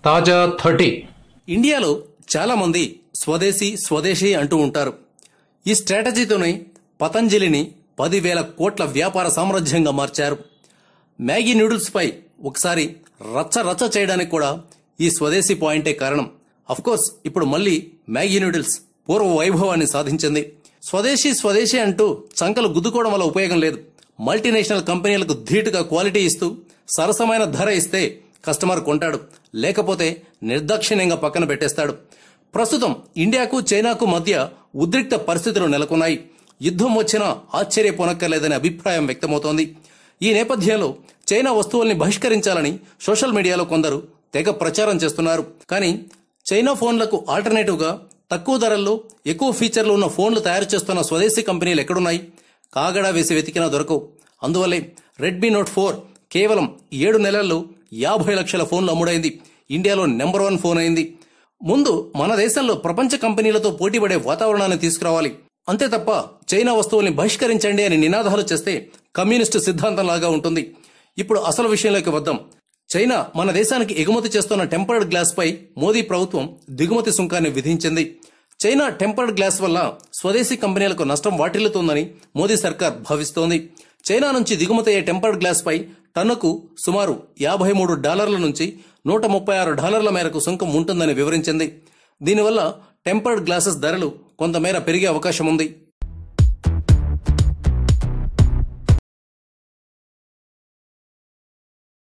తాజా థర్టీ ఇండియాలో చాలా మంది స్వదేశీ స్వదేశీ అంటూ ఉంటారు ఈ స్ట్రాటజీతోనే పతంజలిని పదివేల కోట్ల వ్యాపార సామ్రాజ్యంగా మార్చారు మ్యాగీ నూడిల్స్ పై ఒకసారి రచ్చ రచ్చ చేయడానికి కూడా ఈ స్వదేశీ పాయింటే కారణం కోర్స్ ఇప్పుడు మళ్ళీ మ్యాగీ నూడిల్స్ పూర్వ వైభవాన్ని సాధించింది స్వదేశీ స్వదేశీ అంటూ చంకలు గుద్దుకోవడం వల్ల ఉపయోగం లేదు మల్టీనేషనల్ కంపెనీలకు ధీటుగా క్వాలిటీ ఇస్తూ సరసమైన ధర ఇస్తే కస్టమర్ కొంటాడు లేకపోతే నిర్దాక్షిణ్యంగా పక్కన పెట్టేస్తాడు ప్రస్తుతం ఇండియాకు చైనాకు మధ్య ఉద్రిక్త పరిస్థితులు నెలకొన్నాయి యుద్ధం వచ్చినా ఆశ్చర్యపోనక్కర్లేదనే అభిప్రాయం వ్యక్తమవుతోంది ఈ నేపథ్యంలో చైనా వస్తువుల్ని బహిష్కరించాలని సోషల్ మీడియాలో కొందరు తెగ ప్రచారం చేస్తున్నారు కానీ చైనా ఫోన్లకు ఆల్టర్నేటివ్ గా తక్కువ ధరల్లో ఎక్కువ ఫీచర్లు ఉన్న ఫోన్లు తయారు చేస్తున్న స్వదేశీ కంపెనీలు ఎక్కడున్నాయి కాగడా వేసి వెతికినా దొరకవు అందువల్లే రెడ్మీ నోట్ ఫోర్ కేవలం ఏడు నెలల్లో యాభై లక్షల ఫోన్లు అమ్ముడైంది ఇండియాలో నెంబర్ వన్ ఫోన్ అయింది ముందు మన దేశంలో ప్రపంచ కంపెనీలతో పోటీపడే వాతావరణాన్ని తీసుకురావాలి అంతే తప్ప చైనా వస్తువుల్ని బహిష్కరించండి అని నినాదాలు చేస్తే కమ్యూనిస్టు సిద్ధాంతం లాగా ఉంటుంది ఇప్పుడు అసలు విషయంలోకి వద్దాం చైనా మన దేశానికి ఎగుమతి చేస్తున్న టెంపర్డ్ గ్లాస్ పై మోదీ ప్రభుత్వం దిగుమతి సుంకాన్ని విధించింది చైనా టెంపర్డ్ గ్లాస్ వల్ల స్వదేశీ కంపెనీలకు నష్టం వాటిల్లుతోందని మోదీ సర్కార్ భావిస్తోంది చైనా నుంచి దిగుమతి అయ్యే టెంపర్డ్ గ్లాస్ పై టన్నుకు సుమారు యాభై మూడు డాలర్ల నుంచి నూట ముప్పై ఆరు డాలర్ల మేరకు సుంకం ఉంటుందని వివరించింది దీనివల్ల టెంపర్డ్ గ్లాసెస్ ధరలు కొంతమేర పెరిగే అవకాశం ఉంది